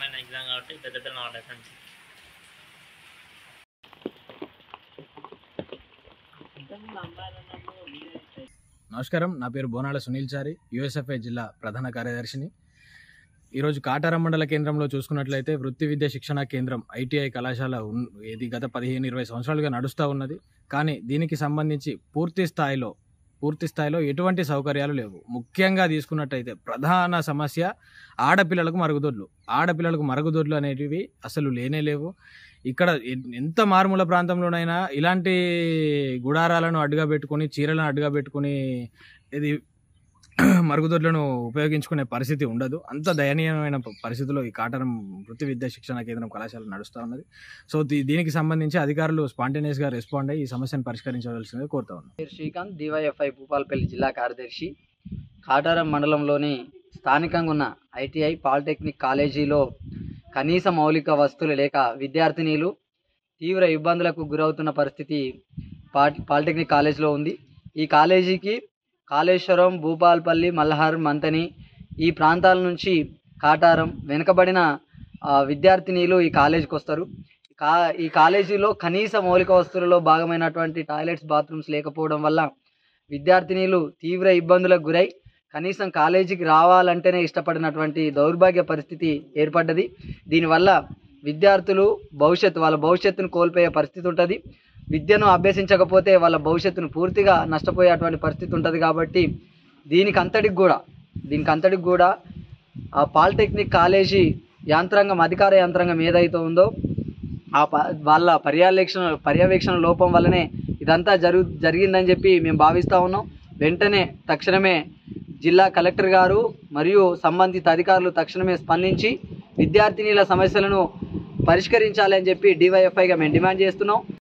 online exam కాబట్టి పెద్ద పిల్లలు వాళ్ళ ఫ్రెండ్స్ నమస్కారం నా పేరు బోనాల సునీల్ చారి యుఎస్ఎఫ్ఐ జిల్లా ప్రధాన కార్యదర్శిని ఈరోజు కాటారం మండల కేంద్రంలో చూసుకున్నట్లయితే వృత్తి విద్య శిక్షణ కేంద్రం ఐటీఐ కళాశాల ఉన్- ఇది గత పదిహేను ఇరవై సంవత్సరాలుగా నడుస్తూ ఉన్నది కానీ దీనికి సంబంధించి పూర్తి స్థాయిలో పూర్తి స్థాయిలో ఎటువంటి సౌకర్యాలు లేవు ముఖ్యంగా తీసుకున్నట్టయితే ప్రధాన సమస్య ఆడపిల్లలకు మరుగుదొడ్లు ఆడపిల్లలకు మరుగుదొడ్లు అనేటివి అసలు లేనే లేవు ఇక్కడ ఎ- ఎంత మారుమూల ప్రాంతంలోనైనా ఇలాంటి గుడారాలను అడ్డుగా పెట్టుకొని చీరలను అడ్డుగా పెట్టుకొని ఇది మరుగుదొడ్లను ఉపయోగించుకునే పరిస్థితి ఉండదు అంత దయనీయమైన ప- పరిస్థితిలో ఈ కాటరం వృత్తి విద్యా శిక్షణ కేంద్రం కళాశాల నడుస్తూ ఉన్నది సో దీ- దీనికి సంబంధించి అధికారులు స్పాంటేనియస్గా రెస్పాండ్ అయ్యి ఈ సమస్యను పరిష్కరించవలసిందిగా కోరుతా ఉన్నాం పేరు శ్రీకాంత్ డివైఎఫ్ఐ భూపాలపల్లి జిల్లా కార్యదర్శి కాటారం మండలంలోని స్థానికంగా ఉన్న ఐటీఐ పాలిటెక్నిక్ కాలేజీలో కనీస మౌలిక వస్తువులు లేక విద్యార్థినీలు తీవ్ర ఇబ్బందులకు గురవుతున్న పరిస్థితి పా- పాలిటెక్నిక్ కాలేజీలో ఉంది ఈ కాలేజీకి కాళేశ్వరం భూపాలపల్లి మల్హార్ మంతని ఈ ప్రాంతాల నుంచి కాటారం వెనుకబడిన ఆ, విద్యార్థినీలు ఈ కాలేజీకి వస్తారు కా ఈ కాలేజీలో కనీస మౌలిక వస్తువులలో భాగమైనటువంటి టాయిలెట్స్ బాత్రూమ్స్ లేకపోవడం వల్ల విద్యార్థినీలు తీవ్ర ఇబ్బందులకు గురై కనీసం కాలేజీకి రావాలంటేనే ఇష్టపడినటువంటి దౌర్భాగ్య పరిస్థితి ఏర్పడ్డది దీనివల్ల విద్యార్థులు భవిష్యత్తు వాళ్ళ భవిష్యత్తును కోల్పోయే పరిస్థితి ఉంటుంది విద్యను అభ్యసించకపోతే వాళ్ళ భవిష్యత్తును పూర్తిగా నష్టపోయేటువంటి పరిస్థితి ఉంటుంది కాబట్టి దీనికి అంతటికి కూడా దీనికి అంతటికి కూడా ఆ పాలిటెక్నిక్ కాలేజీ యాంత్రాంగం అధికార యంత్రాంగం ఏదైతే ఉందో ఆ ప- వాళ్ళ పర్యవేక్షణ పర్యవేక్షణ లోపం వల్లనే ఇదంతా జరుగు జరిగిందని చెప్పి మేము భావిస్తూ ఉన్నాం వెంటనే తక్షణమే జిల్లా కలెక్టర్ గారు మరియు సంబంధిత అధికారులు తక్షణమే స్పందించి విద్యార్థినీల సమస్యలను పరిష్కరించాలి అని చెప్పి డివైఎఫ్ఐగా మేము డిమాండ్ చేస్తున్నాం